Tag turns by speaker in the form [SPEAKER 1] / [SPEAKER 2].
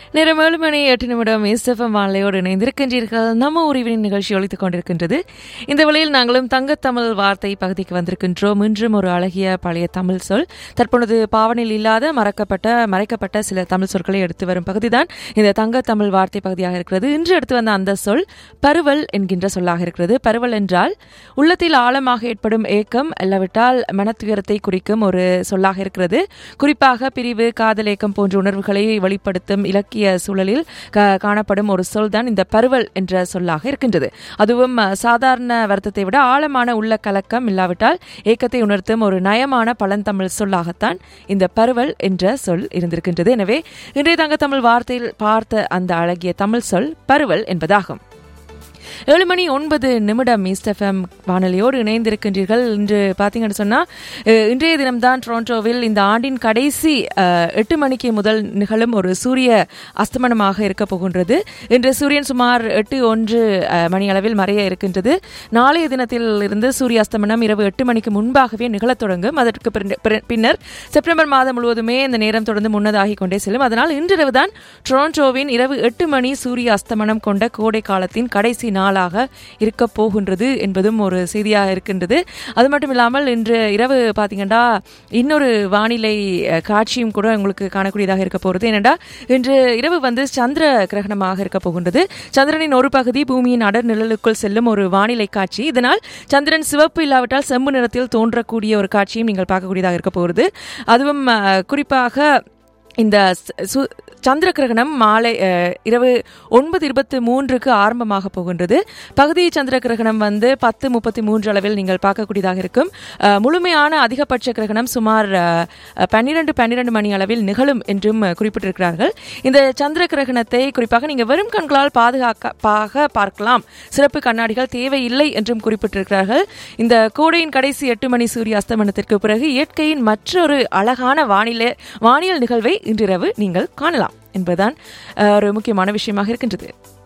[SPEAKER 1] நேரம் ஏழு மணி எட்டு நிமிடம் எஸ்எஃப்எம் வாழையோடு இணைந்திருக்கின்றீர்கள் நம்ம உரிவின் நிகழ்ச்சி ஒழித்துக் கொண்டிருக்கின்றது இந்த வேளையில் நாங்களும் தங்கத்தமிழ் வார்த்தை பகுதிக்கு வந்திருக்கின்றோம் இன்றும் ஒரு அழகிய பழைய தமிழ் சொல் தற்பொழுது பாவனையில் இல்லாத மறக்கப்பட்ட மறைக்கப்பட்ட சில தமிழ் சொற்களை எடுத்து வரும் பகுதிதான் இந்த தங்கத்தமிழ் வார்த்தை பகுதியாக இருக்கிறது இன்று எடுத்து வந்த அந்த சொல் பருவல் என்கின்ற சொல்லாக இருக்கிறது பருவல் என்றால் உள்ளத்தில் ஆழமாக ஏற்படும் ஏக்கம் இல்லாவிட்டால் மனத்துயரத்தை குறிக்கும் ஒரு சொல்லாக இருக்கிறது குறிப்பாக பிரிவு காதல் ஏக்கம் போன்ற உணர்வுகளை வெளிப்படுத்தும் இலக்கிய சூழலில் கா- காணப்படும் ஒரு சொல் தான் இந்த பருவல் என்ற சொல்லாக இருக்கின்றது அதுவும் அஹ், சாதாரண வருத்தத்தை விட ஆழமான உள்ள கலக்கம் இல்லாவிட்டால் ஏக்கத்தை உணர்த்தும் ஒரு நயமான பழந்தமிழ் சொல்லாகத்தான் இந்த பருவல் என்ற சொல் இருந்திருக்கின்றது எனவே இன்றைய தங்க தமிழ் வார்த்தையில் பார்த்த அந்த அழகிய தமிழ் சொல் பருவல் என்பதாகும் ஏழு மணி ஒன்பது நிமிடம் இஸ்டெஃப்எம் வானொலியோடு இணைந்திருக்கின்றீர்கள் இன்று பார்த்தீங்கன்னு சொன்னால் இன்றைய தினம்தான் டொரண்டோவில் இந்த ஆண்டின் கடைசி அஹ், எட்டு மணிக்கு முதல் நிகழும் ஒரு சூரிய அஸ்தமனமாக இருக்க போகின்றது இன்று சூரியன் சுமார் எட்டு ஒன்று அஹ், மணி அளவில் மறைய இருக்கின்றது நாளைய தினத்தில் இருந்து சூரிய அஸ்தமனம் இரவு எட்டு மணிக்கு முன்பாகவே நிகழத் தொடங்கும் அதற்கு பின்ன- பிற- பின்னர் செப்டம்பர் மாதம் முழுவதுமே இந்த நேரம் தொடர்ந்து முன்னதாகி கொண்டே செல்லும் அதனால் இன்றிரவு தான் டொரண்டோவின் இரவு எட்டு மணி சூரிய அஸ்தமனம் கொண்ட கோடை காலத்தின் கடைசி நாளாக இருக்க போகின்றது என்பதும் ஒரு செய்தியாக இருக்கின்றது அது மட்டும் இல்லாமல் இன்று இரவு பார்த்தீங்கன்னா இன்னொரு வானிலை அஹ், காட்சியும் கூட உங்களுக்கு காணக்கூடியதாக இருக்க போகிறது ஏனென்றா இன்று இரவு வந்து சந்திர கிரகணமாக இருக்க போகின்றது சந்திரனின் ஒரு பகுதி பூமியின் அடர் நிழலுக்குள் செல்லும் ஒரு வானிலை காட்சி இதனால் சந்திரன் சிவப்பு இல்லாவிட்டால் செம்பு நிறத்தில் தோன்றக்கூடிய ஒரு காட்சியும் நீங்கள் பார்க்கக்கூடியதாக இருக்க போகிறது அதுவும் அஹ், குறிப்பாக இந்த ச- சு- சந்திர கிரகணம் மாலை அஹ், இரவு ஒன்பது இருபத்து மூன்றுக்கு ஆரம்பமாக போகின்றது பகுதி சந்திர கிரகணம் வந்து பத்து முப்பத்தி மூன்று அளவில் நீங்கள் பார்க்கக்கூடியதாக இருக்கும் அஹ், முழுமையான அதிகபட்ச கிரகணம் சுமார் பன்னிரண்டு பன்னிரண்டு மணி அளவில் நிகழும் என்றும் அஹ், குறிப்பிட்டிருக்கிறார்கள் இந்த சந்திர கிரகணத்தை குறிப்பாக நீங்கள் வெறும் கண்களால் பாதுகாப்பாக பார்க்கலாம் சிறப்பு கண்ணாடிகள் தேவையில்லை என்றும் குறிப்பிட்டிருக்கிறார்கள் இந்த கோடையின் கடைசி எட்டு மணி சூரிய அஸ்தமனத்திற்கு பிறகு இயற்கையின் மற்றொரு அழகான வானிலை வானியல் நிகழ்வை இன்றிரவு நீங்கள் காணலாம் என்பதுதான் அஹ், ஒரு முக்கியமான விஷயமாக இருக்கின்றது